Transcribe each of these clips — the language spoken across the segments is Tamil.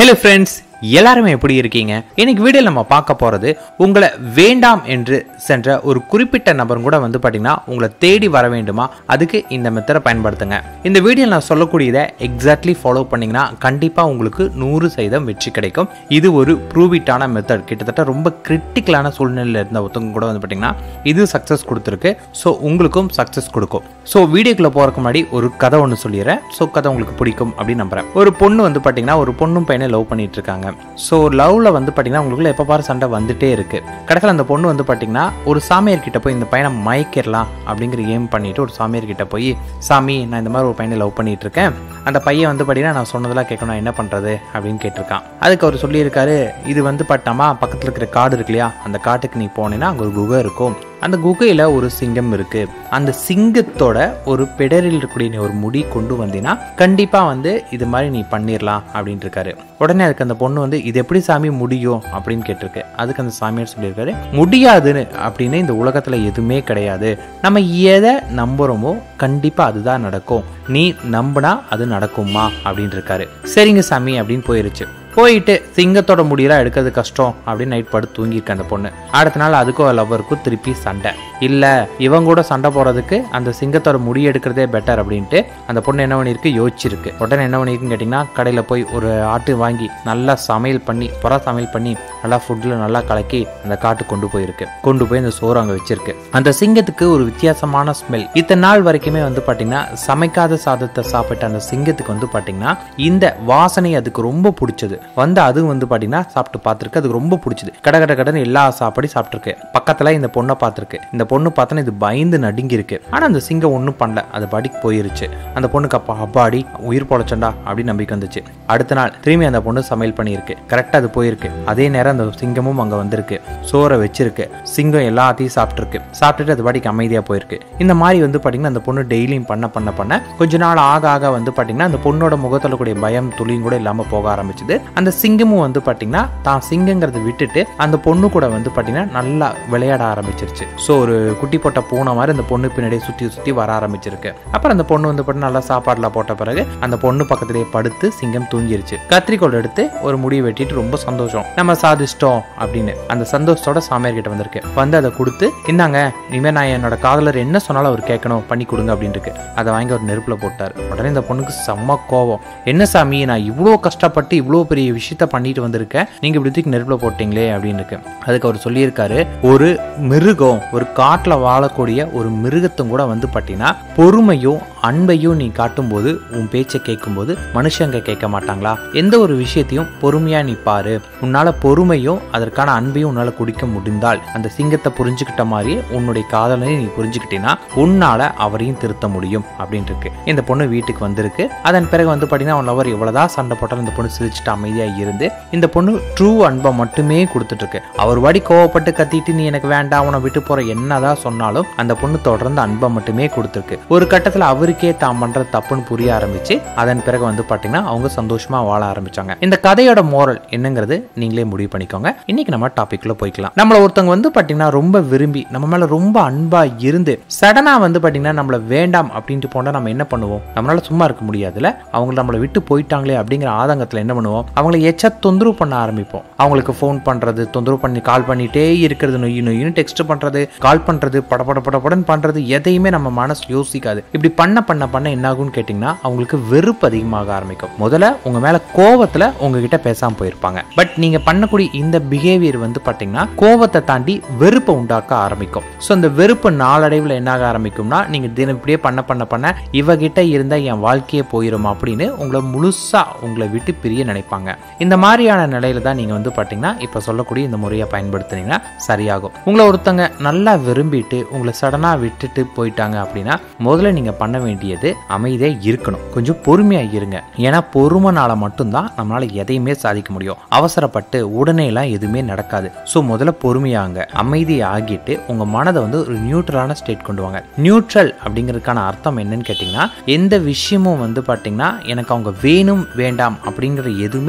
ஹலோ ஃப்ரெண்ட்ஸ் எல்லாருமே எப்படி இருக்கீங்க இன்னைக்கு வீடியோவில் நம்ம பார்க்க போகிறது உங்களை வேண்டாம் என்று சென்ற ஒரு குறிப்பிட்ட நபர் கூட வந்து பார்த்தீங்கன்னா உங்களை தேடி வர வேண்டுமா அதுக்கு இந்த மெத்தடை பயன்படுத்துங்க இந்த வீடியோ நான் சொல்லக்கூடியதை எக்ஸாக்ட்லி ஃபாலோ பண்ணீங்கன்னா கண்டிப்பாக உங்களுக்கு நூறு சதவீதம் வெற்றி கிடைக்கும் இது ஒரு ப்ரூவிட்டான மெத்தட் கிட்டத்தட்ட ரொம்ப கிரிட்டிக்கலான சூழ்நிலையில் இருந்த ஒருத்தவங்க கூட வந்து பார்த்தீங்கன்னா இது சக்ஸஸ் கொடுத்துருக்கு ஸோ உங்களுக்கும் சக்ஸஸ் கொடுக்கும் ஸோ வீடியோக்குள்ளே போகிறதுக்கு முன்னாடி ஒரு கதை ஒன்று சொல்லிடுறேன் ஸோ கதை உங்களுக்கு பிடிக்கும் அப்படின்னு நம்புறேன் ஒரு பொண்ணு வந்து பார்த்தீங்கன்னா ஒரு பொண்ணும் பையனை லவ் பண்ணிட்டு இருக்காங்க ஸோ லவ்ல வந்து பார்த்தீங்கன்னா உங்களுக்குள்ள எப்போ பாரு சண்டை வந்துட்டே இருக்கு கடைசியில் அந்த பொண்ணு வந்து பார்த்தீங்கன்னா ஒரு சாமியார் கிட்ட போய் இந்த பையனை மயக்கிடலாம் அப்படிங்கிற ஏம் பண்ணிட்டு ஒரு சாமியார் கிட்ட போய் சாமி நான் இந்த மாதிரி ஒரு பையனை லவ் பண்ணிட்டு இருக்கேன் அந்த பையன் வந்து பார்த்தீங்கன்னா நான் சொன்னதெல்லாம் கேட்கணும் என்ன பண்றது அப்படின்னு கேட்டிருக்கான் அதுக்கு அவர் சொல்லியிருக்காரு இது வந்து பட்டாமா பக்கத்தில் இருக்கிற காடு இருக்கு இல்லையா அந்த காட்டுக்கு நீ போனேன்னா அங்கே ஒரு குகை இருக்கும் அந்த குகையில் ஒரு சிங்கம் இருக்கு அந்த சிங்கத்தோட ஒரு பிடரில் இருக்கக்கூடிய நீ ஒரு முடி கொண்டு வந்தீங்கன்னா கண்டிப்பாக வந்து இது மாதிரி நீ பண்ணிடலாம் அப்படின்ட்டு இருக்காரு உடனே அதுக்கு அந்த பொண்ணு வந்து இது எப்படி சாமி முடியும் அப்படின்னு கேட்டிருக்கு அதுக்கு அந்த சாமியார் சொல்லியிருக்காரு முடியாதுன்னு அப்படின்னு இந்த உலகத்தில் எதுவுமே கிடையாது நம்ம எதை நம்புகிறோமோ கண்டிப்பாக அதுதான் நடக்கும் நீ நம்பினா அது நடக்குமா அப்படின்னு இருக்காரு சரிங்க சாமி அப்படின்னு போயிருச்சு போயிட்டு சிங்கத்தோட முடியெல்லாம் எடுக்கிறது கஷ்டம் அப்படின்னு நைட் படுத்து தூங்கியிருக்க அந்த பொண்ணு அடுத்த நாள் அதுக்கும் லவ்வருக்கும் திருப்பி சண்டை இல்லை இவங்க கூட சண்டை போடுறதுக்கு அந்த சிங்கத்தோட முடி எடுக்கிறதே பெட்டர் அப்படின்ட்டு அந்த பொண்ணு என்ன பண்ணியிருக்கு யோசிச்சிருக்கு உடனே என்ன பண்ணியிருக்குன்னு கேட்டிங்கன்னா கடையில் போய் ஒரு ஆட்டு வாங்கி நல்லா சமையல் பண்ணி புறா சமையல் பண்ணி நல்லா ஃபுட்டில் நல்லா கலக்கி அந்த காட்டு கொண்டு போயிருக்கு கொண்டு போய் அந்த சோறு அங்கே வச்சிருக்கு அந்த சிங்கத்துக்கு ஒரு வித்தியாசமான ஸ்மெல் இத்தனை நாள் வரைக்குமே வந்து பார்த்தீங்கன்னா சமைக்காத சாதத்தை சாப்பிட்ட அந்த சிங்கத்துக்கு வந்து பார்த்தீங்கன்னா இந்த வாசனை அதுக்கு ரொம்ப பிடிச்சது வந்து அது வந்து பார்த்தீங்கன்னா சாப்பிட்டு பார்த்துருக்கு அதுக்கு ரொம்ப பிடிச்சது கட கட கடன்னு எல்லா சாப்பாடி சாப்பிட்ருக்கு பக்கத்தில் இந்த பொண்ணை பார்த்துருக்கு இந்த பொண்ணு பார்த்தோன்னா இது பயந்து நடுங்கி இருக்கு ஆனால் அந்த சிங்கம் ஒன்றும் பண்ணல அது பாடிக்கு போயிருச்சு அந்த பொண்ணுக்கு அப்பா அப்பாடி உயிர் பொழைச்சண்டா அப்படின்னு நம்பிக்கை வந்துச்சு அடுத்த நாள் திரும்பி அந்த பொண்ணு சமையல் பண்ணியிருக்கு கரெக்டாக அது போயிருக்கு அதே நேரம் அந்த சிங்கமும் அங்கே வந்திருக்கு சோறை வச்சிருக்கு சிங்கம் எல்லாத்தையும் சாப்பிட்ருக்கு சாப்பிட்டுட்டு அது பாடிக்கு அமைதியாக போயிருக்கு இந்த மாதிரி வந்து பார்த்தீங்கன்னா அந்த பொண்ணு டெய்லியும் பண்ண பண்ண பண்ண கொஞ்ச நாள் ஆக ஆக வந்து பார்த்தீங்கன்னா அந்த பொண்ணோட முகத்தில் கூடிய பயம் துளியும் கூட இல்லாமல் போக ஆரம்பிச்சுது அந்த சிங்கமும் வந்து பார்த்தீங்கன்னா தான் சிங்கங்கிறத விட்டுட்டு அந்த பொண்ணு கூட வந்து பார்த்தீங்கன்னா நல்லா விளையாட ஆரம்பிச்சிருச்சு ஸோ ஒரு குட்டி போட்ட பூனை மாதிரி அந்த பொண்ணு பின்னாடியே சுற்றி சுற்றி வர ஆரம்பிச்சிருக்கு அப்புறம் அந்த பொண்ணு வந்து பார்த்தீங்கன்னா நல்லா சாப்பாடுலாம் போட்ட பிறகு அந்த பொண்ணு பக்கத்திலேயே படுத்து சிங்கம் தூங்கிருச்சு கத்திரிக்கோல் எடுத்து ஒரு முடியை வெட்டிட்டு ரொம்ப சந்தோஷம் நம்ம சாதிச்சிட்டோம் அப்படின்னு அந்த சந்தோஷத்தோட சாமியார் கிட்ட வந்திருக்கு வந்து அதை கொடுத்து இந்தாங்க இனிமேல் நான் என்னோட காதலர் என்ன சொன்னாலும் அவர் கேட்கணும் பண்ணி கொடுங்க அப்படின்னு இருக்கு அதை வாங்கி ஒரு நெருப்புல போட்டார் உடனே இந்த பொண்ணுக்கு செம்ம கோவம் என்ன சாமி நான் இவ்வளோ கஷ்டப்பட்டு இவ்வளோ பெரிய விஷயத்த பண்ணிட்டு வந்திருக்கேன் நீங்க இப்படி தூக்கி நெருப்புல போட்டீங்களே அப்படின்னு இருக்கு அதுக்கு அவர் சொல்லியிருக்காரு ஒரு மிருகம் ஒரு காட்டில் வாழக்கூடிய ஒரு மிருகத்தும் கூட வந்து பார்த்தீங்கன்னா பொறுமையும் அன்பையும் நீ காட்டும்போது உன் பேச்சை கேட்கும்போது மனுஷங்க கேட்க மாட்டாங்களா எந்த ஒரு விஷயத்தையும் பொறுமையா நீ பாரு உன்னால பொறுமையும் அதற்கான அன்பையும் உன்னால குடிக்க முடிந்தால் அந்த சிங்கத்தை புரிஞ்சுக்கிட்ட மாதிரியே உன்னுடைய காதலனை நீ புரிஞ்சுக்கிட்டீங்கன்னா உன்னால அவரையும் திருத்த முடியும் அப்படின்னு இருக்கு இந்த பொண்ணு வீட்டுக்கு வந்திருக்கு அதன் பிறகு வந்து பார்த்தீங்கன்னா அவன் லவர் எவ்வளவுதான் சண்டை போட்டாலும் இந்த பொண்ணு சிரிச்சுட்டு அமைதியா இருந்து இந்த பொண்ணு ட்ரூ அன்பை மட்டுமே கொடுத்துட்டு இருக்கு அவர் வாடி கோவப்பட்டு கத்திட்டு நீ எனக்கு வேண்டாம் உன விட்டு போற என்னதான் சொன்னாலும் அந்த பொண்ணு தொடர்ந்து அன்பை மட்டுமே கொடுத்துருக்கு ஒரு கட்டத்துல அவருக்கே தான் பண்ற தப்புன்னு புரிய ஆரம்பிச்சு அதன் பிறகு வந்து பாத்தீங்கன்னா அவங்க சந்தோஷமா வாழ ஆரம்பிச்சாங்க இந்த கதையோட மோரல் என்னங்கிறது நீங்களே முடிவு பண்ணிக்கோங்க இன்னைக்கு நம்ம டாபிக்ல போய்க்கலாம் நம்மள ஒருத்தவங்க வந்து பாத்தீங்கன்னா ரொம்ப விரும்பி நம்ம மேல ரொம்ப அன்பா இருந்து சடனா வந்து பாத்தீங்கன்னா நம்மள வேண்டாம் அப்படின்ட்டு போனா நம்ம என்ன பண்ணுவோம் நம்மளால சும்மா இருக்க முடியாதுல அவங்க நம்மளை விட்டு போயிட்டாங்களே அப்படிங்கிற ஆதங்கத்துல என்ன பண்ணுவோம் அவங்கள எச்ச தொந்தரவு பண்ண ஆரம்பிப்போம் அவங்களுக்கு ஃபோன் பண்றது தொந்தரவு பண்ணி கால் பண்ணிட்டே இருக்கிறது நொய்யு நொய்யுன்னு டெக்ஸ்ட் பண்றது கால் பண்றது படபட படபடன்னு பண்றது எதையுமே நம்ம மனசு யோசிக்காது இப்படி பண்ண பண்ண பண்ண என்ன ஆகும்னு கேட்டிங்கன்னா அவங்களுக்கு வெறுப்பு அதிகமாக ஆரம்பிக்கும் முதல்ல உங்க மேல கோவத்துல உங்ககிட்ட பேசாம போயிருப்பாங்க பட் நீங்க பண்ணக்கூடிய இந்த பிஹேவியர் வந்து பாத்தீங்கன்னா கோவத்தை தாண்டி வெறுப்பை உண்டாக்க ஆரம்பிக்கும் ஸோ அந்த வெறுப்பு நாளடைவில் என்ன ஆக ஆரம்பிக்கும்னா நீங்க தினம் இப்படியே பண்ண பண்ண பண்ண இவகிட்ட இருந்தா என் வாழ்க்கையே போயிடும் அப்படின்னு உங்களை முழுசா உங்களை விட்டு பிரிய நினைப்பாங்க இந்த மாதிரியான நிலையில தான் நீங்க வந்து பாத்தீங்கன்னா இப்ப சொல்லக்கூடிய இந்த முறையை பயன்படுத்துனீங்கன்னா சரியாகும் உங்களை ஒருத்தங்க நல்லா விரும்பிட்டு உங்களை சடனா விட்டுட்டு போயிட்டாங்க அப்படின்னா முதல்ல நீங்க பண்ண வேண்டியது அமைதியா இருக்கணும் கொஞ்சம் பொறுமையா இருங்க ஏன்னா பொறுமைனால மட்டும்தான் நம்மளால எதையுமே சாதிக்க முடியும் அவசரப்பட்டு உடனே எல்லாம் எதுவுமே நடக்காது ஸோ முதல்ல பொறுமையாங்க அமைதி ஆகிட்டு உங்க மனதை வந்து ஒரு நியூட்ரலான ஸ்டேட் கொண்டு வாங்க நியூட்ரல் அப்படிங்கிறதுக்கான அர்த்தம் என்னன்னு கேட்டிங்கன்னா எந்த விஷயமும் வந்து பார்த்தீங்கன்னா எனக்கு அவங்க வேணும் வேண்டாம் அப்படிங்கிற எதுவுமே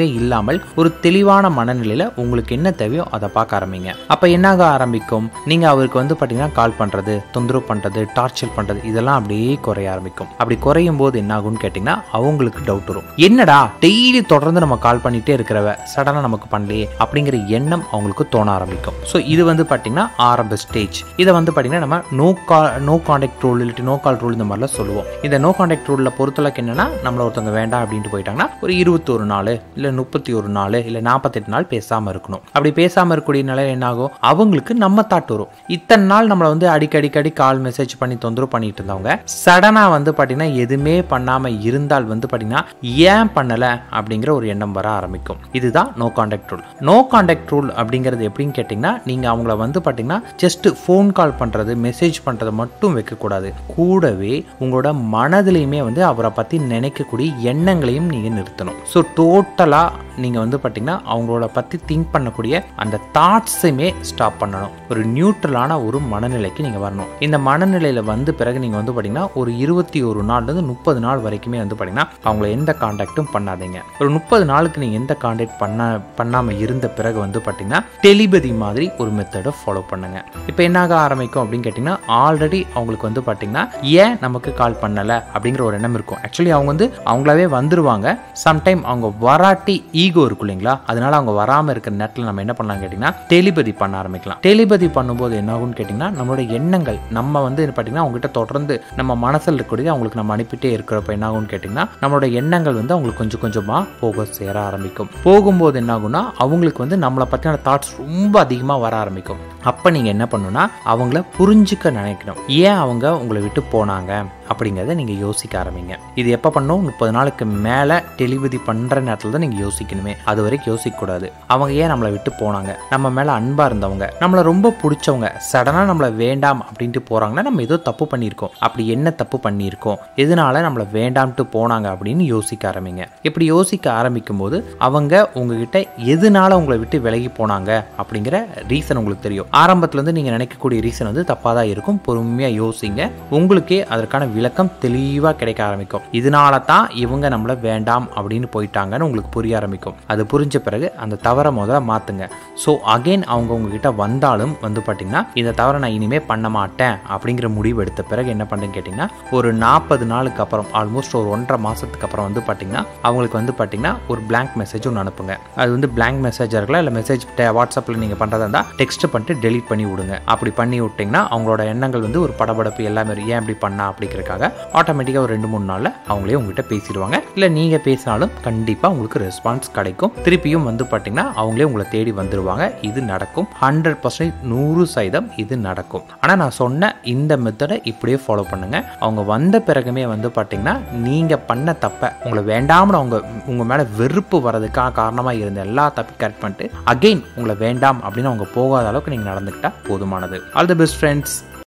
எதுவுமே இல்லாமல் ஒரு தெளிவான மனநிலையில உங்களுக்கு என்ன தேவையோ அதை பார்க்க ஆரம்பிங்க அப்ப என்னாக ஆரம்பிக்கும் நீங்க அவருக்கு வந்து பாத்தீங்கன்னா கால் பண்றது தொந்தரவு பண்றது டார்ச்சர் பண்றது இதெல்லாம் அப்படியே குறைய ஆரம்பிக்கும் அப்படி குறையும் போது என்ன ஆகும்னு கேட்டீங்கன்னா அவங்களுக்கு டவுட் வரும் என்னடா டெய்லி தொடர்ந்து நம்ம கால் பண்ணிட்டே இருக்கிறவ சடனா நமக்கு பண்ணலையே அப்படிங்கிற எண்ணம் அவங்களுக்கு தோண ஆரம்பிக்கும் ஸோ இது வந்து பாத்தீங்கன்னா ஆரம்ப ஸ்டேஜ் இதை வந்து பாத்தீங்கன்னா நம்ம no call no contact rule இல்லாட்டி நோ கால் ரூல் இந்த மாதிரிலாம் சொல்லுவோம் இந்த நோ கான்டாக்ட் ரூல்ல பொறுத்தளவுக்கு என்னன்னா நம்மள ஒருத்தவங்க வேண்டாம் அப்படின்ட்டு போயிட்டாங்கன்னா ஒரு இருபத்தொரு நாள் இல்ல முப்பத்தி ஒரு நாள் இல்ல நாற்பத்தெட்டு நாள் பேசாம இருக்கணும் அப்படி பேசாம இருக்கக்கூடிய நிலை என்ன ஆகும் அவங்களுக்கு நம்ம தாட் வரும் இத்தனை நாள் நம்மளை வந்து அடிக்கடி அடிக்கடி கால் மெசேஜ் பண்ணி தொந்தரவு பண்ணிட்டு இருந்தவங்க சடனா வந்து பாத்தீங்கன்னா எதுவுமே பண்ணாம இருந்தால் வந்து பாத்தீங்கன்னா ஏன் பண்ணல அப்படிங்கிற ஒரு எண்ணம் வர ஆரம்பிக்கும் இதுதான் no contact rule no contact rule அப்படிங்கிறது எப்படின்னு கேட்டிங்கன்னா நீங்க அவங்கள வந்து பாத்தீங்கன்னா ஜஸ்ட் ஃபோன் கால் பண்றது மெசேஜ் பண்றது மட்டும் வைக்கக்கூடாது கூடவே உங்களோட மனதிலையுமே வந்து அவரை பத்தி நினைக்கக்கூடிய எண்ணங்களையும் நீங்க நிறுத்தணும் ஸோ டோட்டலா நீங்க வந்து பாத்தீங்கன்னா அவங்களோட பத்தி திங்க் பண்ணக்கூடிய அந்த தாட்ஸையுமே ஸ்டாப் பண்ணணும் ஒரு நியூட்ரலான ஒரு மனநிலைக்கு நீங்க வரணும் இந்த மனநிலையில வந்து பிறகு நீங்க வந்து பாத்தீங்கன்னா ஒரு இருபத்தி ஒரு நாள்ல இருந்து முப்பது நாள் வரைக்குமே வந்து பாத்தீங்கன்னா அவங்கள எந்த காண்டாக்டும் பண்ணாதீங்க ஒரு முப்பது நாளுக்கு நீங்க எந்த காண்டாக்ட் பண்ண பண்ணாம இருந்த பிறகு வந்து பாத்தீங்கன்னா டெலிபதி மாதிரி ஒரு மெத்தடை ஃபாலோ பண்ணுங்க இப்போ என்னாக ஆரம்பிக்கும் அப்படின்னு கேட்டிங்கன்னா ஆல்ரெடி அவங்களுக்கு வந்து பாத்தீங்கன்னா ஏன் நமக்கு கால் பண்ணல அப்படிங்கிற ஒரு எண்ணம் இருக்கும் ஆக்சுவலி அவங்க வந்து அவங்களாவே வந்துருவாங்க சம்டைம் அவங்க வராட்டி ஈகோ இருக்கும் இல்லைங்களா அதனால அவங்க வராம இருக்கிற நேரத்தில் நம்ம என்ன பண்ணலாம் கேட்டிங்கன்னா டெலிபதி பண்ண ஆரம்பிக்கலாம் டெலிபதி பண்ணும்போது என்ன ஆகும்னு கேட்டிங்கன்னா நம்மளோட எண்ணங்கள் நம்ம வந்து பார்த்தீங்கன்னா அவங்ககிட்ட தொடர்ந்து நம்ம மனசில் இருக்கக்கூடிய அவங்களுக்கு நம்ம அனுப்பிட்டே இருக்கிறப்ப என்ன ஆகும்னு கேட்டிங்கன்னா நம்மளோட எண்ணங்கள் வந்து அவங்களுக்கு கொஞ்சம் கொஞ்சமாக போக சேர ஆரம்பிக்கும் போகும்போது என்ன ஆகும்னா அவங்களுக்கு வந்து நம்மளை பற்றின தாட்ஸ் ரொம்ப அதிகமாக வர ஆரம்பிக்கும் அப்போ நீங்கள் என்ன பண்ணணும்னா அவங்கள புரிஞ்சுக்க நினைக்கணும் ஏன் அவங்க உங்களை விட்டு போனாங்க அப்படிங்கிறத நீங்கள் யோசிக்க ஆரம்பிங்க இது எப்போ பண்ணணும் முப்பது நாளுக்கு மேலே டெலிவரி பண்ணுற நேரத்தில் தான் நீங்கள் யோசிக்கணுமே அது வரைக்கும் யோசிக்கக்கூடாது அவங்க ஏன் நம்மளை விட்டு போனாங்க நம்ம மேலே அன்பாக இருந்தவங்க நம்மளை ரொம்ப பிடிச்சவங்க சடனாக நம்மளை வேண்டாம் அப்படின்ட்டு போகிறாங்கன்னா நம்ம ஏதோ தப்பு பண்ணியிருக்கோம் அப்படி என்ன தப்பு பண்ணியிருக்கோம் எதனால நம்மளை வேண்டாம்ட்டு போனாங்க அப்படின்னு யோசிக்க ஆரம்பிங்க இப்படி யோசிக்க ஆரம்பிக்கும் போது அவங்க உங்ககிட்ட எதனால உங்களை விட்டு விலகி போனாங்க அப்படிங்கிற ரீசன் உங்களுக்கு தெரியும் ஆரம்பத்துல இருந்து நீங்க நினைக்கக்கூடிய ரீசன் வந்து தப்பா தான் இருக்கும் பொறுமையா யோசிங்க உங்களுக்கே அதற்கான விளக்கம் தெளிவா கிடைக்க ஆரம்பிக்கும் இதனால தான் இவங்க நம்மள வேண்டாம் அப்படின்னு போயிட்டாங்கன்னு உங்களுக்கு புரிய ஆரம்பிக்கும் அது புரிஞ்ச பிறகு அந்த தவறை முதல்ல மாத்துங்க ஸோ அகைன் அவங்க உங்ககிட்ட வந்தாலும் வந்து பாத்தீங்கன்னா இந்த தவறை நான் இனிமே பண்ண மாட்டேன் அப்படிங்கிற முடிவு எடுத்த பிறகு என்ன பண்ணுன்னு கேட்டிங்கன்னா ஒரு நாற்பது நாளுக்கு அப்புறம் ஆல்மோஸ்ட் ஒரு ஒன்றரை மாசத்துக்கு அப்புறம் வந்து பாத்தீங்கன்னா அவங்களுக்கு வந்து பாத்தீங்கன்னா ஒரு பிளாங்க் மெசேஜ் ஒன்று அனுப்புங்க அது வந்து பிளாங்க் மெசேஜாக இருக்கலாம் இல்லை மெசேஜ் வாட்ஸ்அப்பில் நீங்கள் பண்ணுறதா இருந்தால் டெக்ஸ்ட் பண்ணிட்டு டெலீட் பண்ணி விடுங்க அப்படி பண்ணி விட்டிங்கன்னா அவங்களோட எண்ணங்கள் வந்து ஒரு படபடப்பு எல்லாமே ஏன் இப்படி பண்ணா அப்படிங்கிறதுக்காக ஆட்டோமேட்டிக்காக ஒரு ரெண்டு மூணு நாளில் அவங்களே உங்ககிட்ட பேசிடுவாங்க இல்லை நீங்கள் பேசினாலும் கண்டிப்பாக உங்களுக்கு ரெஸ்பான்ஸ் கிடைக்கும் திருப்பியும் வந்து பார்த்தீங்கன்னா அவங்களே உங்களை தேடி வந்துடுவாங்க இது நடக்கும் ஹண்ட்ரட் பர்சன்ட் நூறு சதம் இது நடக்கும் ஆனால் நான் சொன்ன இந்த மெத்தடை இப்படியே ஃபாலோ பண்ணுங்க அவங்க வந்த பிறகுமே வந்து பார்த்தீங்கன்னா நீங்கள் பண்ண தப்பை உங்களை வேண்டாம்னு அவங்க உங்கள் மேலே வெறுப்பு வர்றதுக்காக காரணமாக இருந்த எல்லா தப்பையும் கரெக்ட் பண்ணிட்டு அகெயின் உங்களை வேண்டாம் அப்படின்னு அவங்க போகாத அளவுக்கு நீங்கள் நடந்துக்கிட்டா போதுமானது ஆல் தி பெஸ்ட் ஃப்ரெண்ட்ஸ்